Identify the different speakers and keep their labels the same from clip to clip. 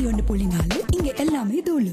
Speaker 1: ஒன்னு புள்ளி நாலு இங்க எல்லாமே தூளு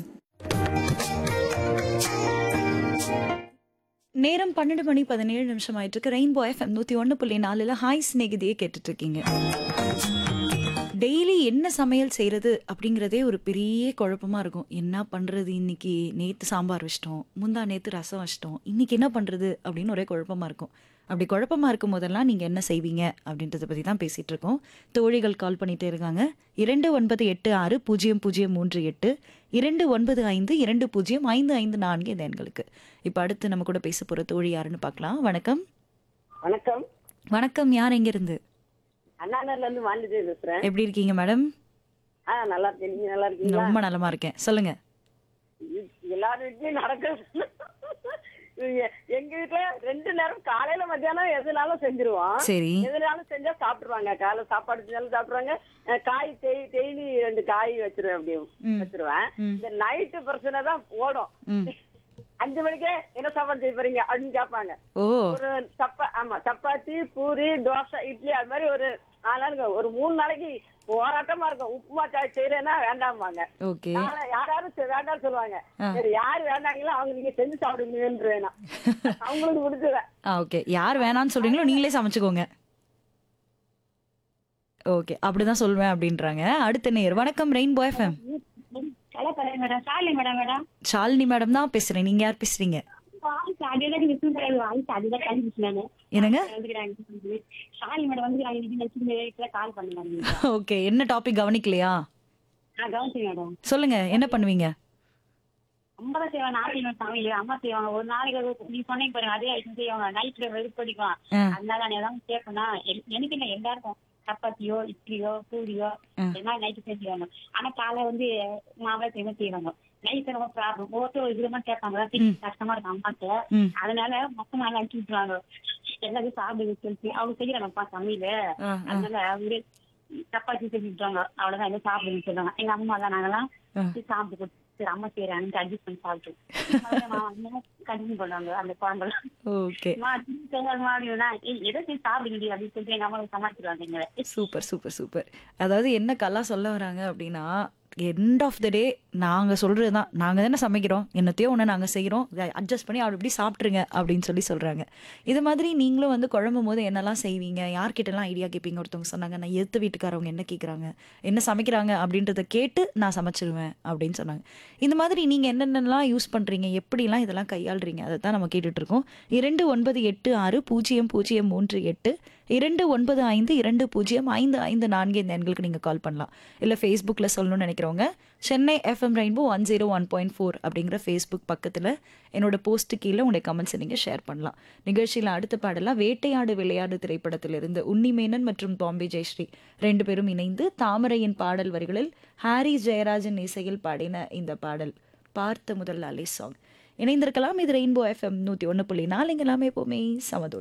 Speaker 2: நேரம் பன்னெண்டு மணி பதினேழு நிமிஷம் ஆயிட்டு இருக்கு ரெயின்போ எஃப்எம் நூத்தி ஒன்று புள்ளி நாலுல ஹாய் ஸ்நேகிதியே கேட்டுட்டு இருக்கீங்க டெய்லி என்ன சமையல் செய்யறது அப்படிங்கிறதே ஒரு பெரிய குழப்பமா இருக்கும் என்ன பண்றது இன்னைக்கு நேத்து சாம்பார் வச்சிட்டோம் முந்தா நேத்து ரசம் வச்சிட்டோம் இன்னைக்கு என்ன பண்றது அப்படின்னு ஒரே குழப்பமா இருக்கும் அப்படி குழப்பமா இருக்கும் போதெல்லாம் நீங்க என்ன செய்வீங்க அப்படின்றத பத்தி தான் பேசிட்டு இருக்கோம் தோழிகள் கால் பண்ணிட்டே இருக்காங்க இரண்டு ஒன்பது எட்டு ஆறு பூஜ்ஜியம் பூஜ்ஜியம் மூன்று எட்டு இரண்டு ஒன்பது ஐந்து இரண்டு பூஜ்ஜியம் ஐந்து ஐந்து நான்கு இந்த எண்களுக்கு இப்போ அடுத்து நம்ம கூட பேச போற தோழி யாருன்னு பார்க்கலாம் வணக்கம்
Speaker 3: வணக்கம்
Speaker 2: வணக்கம் யார் எங்க இருந்து
Speaker 3: அண்ணாநகர்ல இருந்து வாண்டிட்டு பேசுறேன்
Speaker 2: எப்படி இருக்கீங்க மேடம்
Speaker 3: ஆ நல்லா இருக்கேன் நீங்க நல்லா இருக்கீங்களா
Speaker 2: ரொம்ப நலமா இருக்கேன் சொல்லுங்க
Speaker 3: எல்லாரும் வீட்லயும் நடக்க எங்க வீட்டுல ரெண்டு நேரம் காலையில மத்தியானம் எதுனாலும் செஞ்சிருவோம்
Speaker 2: சரி
Speaker 3: எதுனாலும் செஞ்சா சாப்பிட்டுருவாங்க காலைல சாப்பாடு செஞ்சாலும் சாப்பிடுவாங்க அஹ் காய் தேய் டெய்லி ரெண்டு காய் வச்சிருவேன் அப்படி
Speaker 2: ம்.
Speaker 3: வச்சிருவேன்
Speaker 2: ம்.
Speaker 3: இந்த நைட்டு பிரச்சனை தான் ஓடும்
Speaker 2: ம்
Speaker 3: அஞ்சு மணிக்கே என்ன சாப்பாடு செய்ய போறீங்க அப்படின்னு கேட்பாங்க
Speaker 2: ஓ
Speaker 3: ஒரு சப்பா ஆமா சப்பாத்தி பூரி தோசை இட்லி அது மாதிரி ஒரு நாலு நாளுக்கு ஒரு மூணு நாளைக்கு போராட்டமா இருக்கும் உப்புமா சாய் செய்யறேன்னா வேண்டாமாங்க
Speaker 2: ஓகே
Speaker 3: நாளை யாராரும் செ- வேண்டாம்னு சொல்லுவாங்க
Speaker 2: ஆ.
Speaker 3: சரி யாரு வேண்டாங்களோ அவங்க நீங்க செஞ்சு சாப்பிடுங்கன்றேன் நான். அவங்களுக்கு பிடிச்சத
Speaker 2: ஆ ஓகே யார் வேணாம்னு சொல்றீங்களோ நீங்களே சமைச்சுக்கோங்க ஓகே அப்படிதான் சொல்வேன் அப்படின்றாங்க அடுத்த நேர் வணக்கம் ரெயின்போ எஃப்எம்
Speaker 4: கலப்படம் மேடம் சாலி மேடம் மேடம்
Speaker 2: ஷாலினி மேடம் தான் பேசுறேன் நீங்க யார் பேசுறீங்க
Speaker 4: வாய்ஸ் அதுதான் நீங்க சூப்பர் வாய்ஸ் அதுதான் கண்டுபிடிச்சாங்க
Speaker 2: என்னங்க
Speaker 4: வந்துக்கிறாங்க சாலி மேடம் வந்துக்கிறாங்க இன்னைக்கு நெக்ஸ்ட் கால் பண்ணுங்க
Speaker 2: ஓகே என்ன டாபிக் கவனிக்கலையா
Speaker 4: நான் கவனிச்சேன் மேடம்
Speaker 2: சொல்லுங்க என்ன பண்ணுவீங்க
Speaker 4: அம்மா தான் செய்வாங்க நான் செய்வேன் சமையல் அம்மா செய்வாங்க ஒரு நாளைக்கு ஒரு- நீ சொன்னீங்க பாருங்க அதே ஐட்டம் செய்வாங்க நைட்ல வெறுப்படிக்கும்
Speaker 2: ஆ.
Speaker 4: அதனால நான் ஏதாவது கேட்பேன்னா எ- எனக்கு இல்லை எல்லாருக்கும் சப்பாத்தியோ இட்லியோ பூரியோ
Speaker 2: ஆ.
Speaker 4: என்ன நைட்டு செஞ்சுவாங்க ஆனா காலை வந்து மாவை செய்ய செய்வாங்க நைட்டு ரொம்ப ப்ராப்ளம் ஒவ்வொருத்தர் ஒரு விதமா கேட்பாங்க
Speaker 2: ம்.
Speaker 4: கஷ்டமா இருக்கும் அம்மாக்கு
Speaker 2: ம்
Speaker 4: அதனால மொத்தமா அனுப்பிச்சு விட்டுருவாங்க எல்லாத்தையும் சாப்பிடுங்க சொல்லிட்டு அவங்க செய்யறாங்கப்பா சமையல
Speaker 2: ஆ, ஆ.
Speaker 4: அதனால அவங்க சப்பாத்தி செஞ்சு விட்டுருவாங்க அவ்வளவுதான் எல்லாம் சாப்பிடுங்க சொல்லுவாங்க எங்க அம்மா தான் நாங்கெல்லாம்
Speaker 2: ஆ.
Speaker 4: சரி, சாப்பிட்டு கொடுத்து சரி அம்மா செய்யறாங்க அட்ஜஸ்ட் பண்ணி சாப்பிட்டு கண்டினியூ பண்ணுவாங்க அந்த குழம்பெல்லாம்
Speaker 2: ஓகே
Speaker 4: அம்மா, திருப்பி செய்யாதம்மா அப்படின்னா, ஏய், எதை செஞ்சு சாப்பிடுங்கடி அப்படின்னு சொல்லிட்டு எங்க அம்மா சமாளிச்சிருவாங்க எங்களை
Speaker 2: சூப்பர் சூப்பர் சூப்பர் அதாவது என்ன கலா சொல்ல வராங்க அப்படின்னா எண்ட் ஆஃப் த டே நாங்கள் சொல்கிறது தான் நாங்கள் தானே சமைக்கிறோம் என்னத்தையோ ஒன்று நாங்கள் செய்கிறோம் அட்ஜஸ்ட் பண்ணி அப்படி இப்படி சாப்பிட்ருங்க அப்படின்னு சொல்லி சொல்கிறாங்க இது மாதிரி நீங்களும் வந்து குழம்பும் போது என்னெல்லாம் செய்வீங்க யார்கிட்டலாம் ஐடியா கேட்பீங்க ஒருத்தவங்க சொன்னாங்க நான் எதிர்த்து வீட்டுக்காரவங்க என்ன கேட்குறாங்க என்ன சமைக்கிறாங்க அப்படின்றத கேட்டு நான் சமைச்சிருவேன் அப்படின்னு சொன்னாங்க இந்த மாதிரி நீங்கள் என்னென்னலாம் யூஸ் பண்ணுறீங்க எப்படிலாம் இதெல்லாம் கையாளுறீங்க அதை தான் நம்ம கேட்டுட்டு இருக்கோம் இரண்டு ஒன்பது எட்டு ஆறு பூஜ்ஜியம் பூஜ்ஜியம் மூன்று எட்டு இரண்டு ஒன்பது ஐந்து இரண்டு பூஜ்ஜியம் ஐந்து ஐந்து நான்கு இந்த எண்களுக்கு நீங்கள் கால் பண்ணலாம் இல்லை ஃபேஸ்புக்கில் சொல்லணும்னு நினைக்கிறவங்க Chennai FM rainbow one zero one point four அப்படிங்கிற ஃபேஸ்புக் பக்கத்தில் என்னோட போஸ்ட்டு கீழே உங்களுடைய கமெண்ட்ஸை நீங்கள் ஷேர் பண்ணலாம் நிகழ்ச்சியில் அடுத்த பாடலாம் வேட்டையாடு விளையாடு திரைப்படத்திலிருந்து உன்னிமேனன் மற்றும் பாம்பே ஜெயஸ்ரீ ரெண்டு பேரும் இணைந்து தாமரையின் பாடல் வரிகளில் ஹாரி ஜெயராஜன் இசையில் பாடின இந்த பாடல் பார்த்த முதல் அலை சாங் இணைந்திருக்கலாம் இது ரெயின்போ எஃப்எம் நூற்றி ஒன்று புள்ளி நாலு இங்க எல்லாமே எப்போவுமே சமதோடு